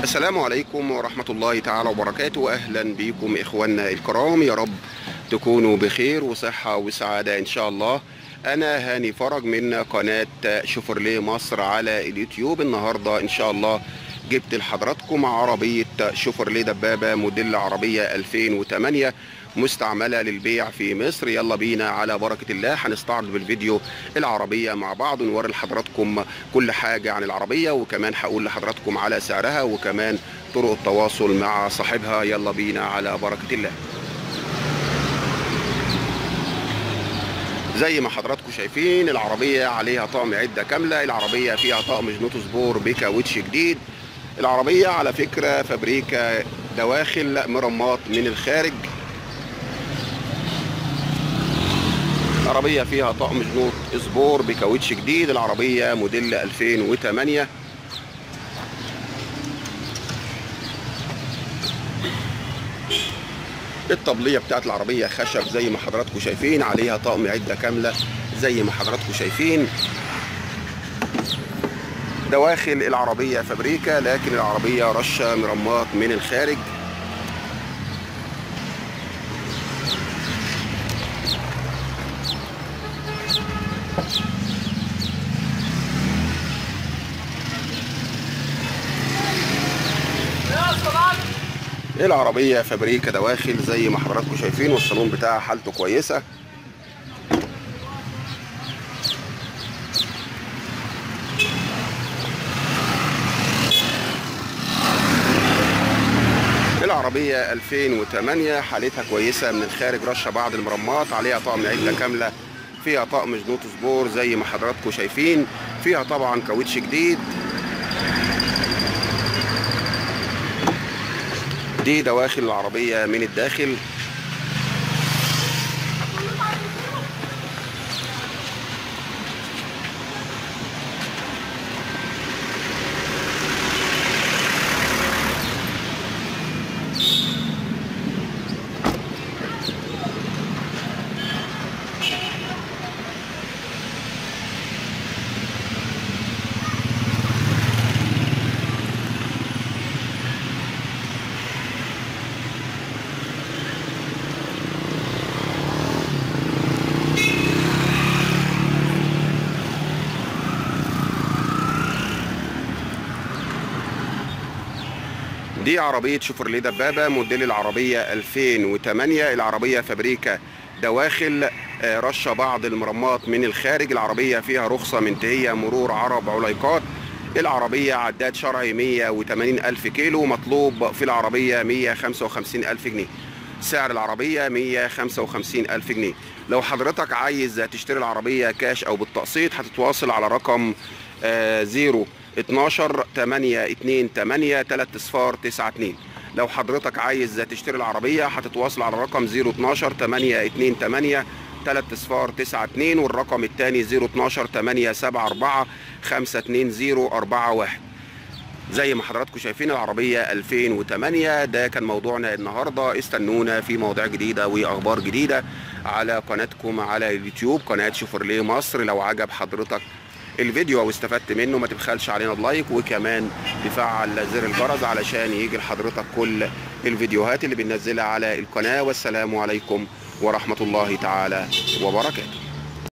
السلام عليكم ورحمة الله تعالى وبركاته أهلا بكم إخواننا الكرام يا رب تكونوا بخير وصحة وسعادة إن شاء الله أنا هاني فرج من قناة شوفرليه مصر على اليوتيوب النهاردة إن شاء الله جبت لحضراتكم عربية شوفرليه دبابة موديل عربية 2008 مستعملة للبيع في مصر يلا بينا على بركة الله هنستعرض بالفيديو العربية مع بعض ونوري لحضراتكم كل حاجة عن العربية وكمان هقول لحضراتكم على سعرها وكمان طرق التواصل مع صاحبها يلا بينا على بركة الله زي ما حضراتكم شايفين العربية عليها طقم عدة كاملة العربية فيها طقم جنوط سبور بكاوتش جديد العربية على فكرة فابريكا دواخل مرمات من الخارج العربية فيها طقم جنوط سبور بكاوتش جديد العربية موديل 2008 الطبلية بتاعت العربية خشب زي ما حضراتكم شايفين عليها طقم عدة كاملة زي ما حضراتكم شايفين دواخل العربية فابريكا لكن العربية رشة مرمات من الخارج العربية فابريكا دواخل زي ما حضراتكم شايفين والصالون بتاعها حالته كويسة العربية 2008 حالتها كويسة من الخارج رشة بعض المرمات عليها طقم عدة كاملة فيها طقم جنوط سبور زي ما حضراتكم شايفين فيها طبعا كاوتش جديد دي دواخل العربية من الداخل دي عربية شوفرليه دبابة موديل العربية 2008 العربية فابريكا دواخل رشة بعض المرمات من الخارج العربية فيها رخصة منتهية مرور عرب عليقات العربية عداد شرعي 180 ألف كيلو مطلوب في العربية 155 ألف جنيه سعر العربية 155 ألف جنيه لو حضرتك عايز تشتري العربية كاش أو بالتقسيط هتتواصل على رقم آه زيرو 12 8 2 8 3 صفار 9 2 لو حضرتك عايز تشتري العربية هتتواصل على الرقم 012 8 2 8 3 صفار 9 2 والرقم الثاني 012 8 7 4 5 2 0 4 1 زي ما حضراتكم شايفين العربية 2008 ده كان موضوعنا النهاردة استنونا في مواضيع جديدة وأخبار جديدة على قناتكم على اليوتيوب قناة شوفرليه مصر لو عجب حضرتك الفيديو او استفدت منه ما تبخلش علينا بلايك وكمان تفعل زر الجرس علشان يجي لحضرتك كل الفيديوهات اللي بننزلها على القناة والسلام عليكم ورحمة الله تعالى وبركاته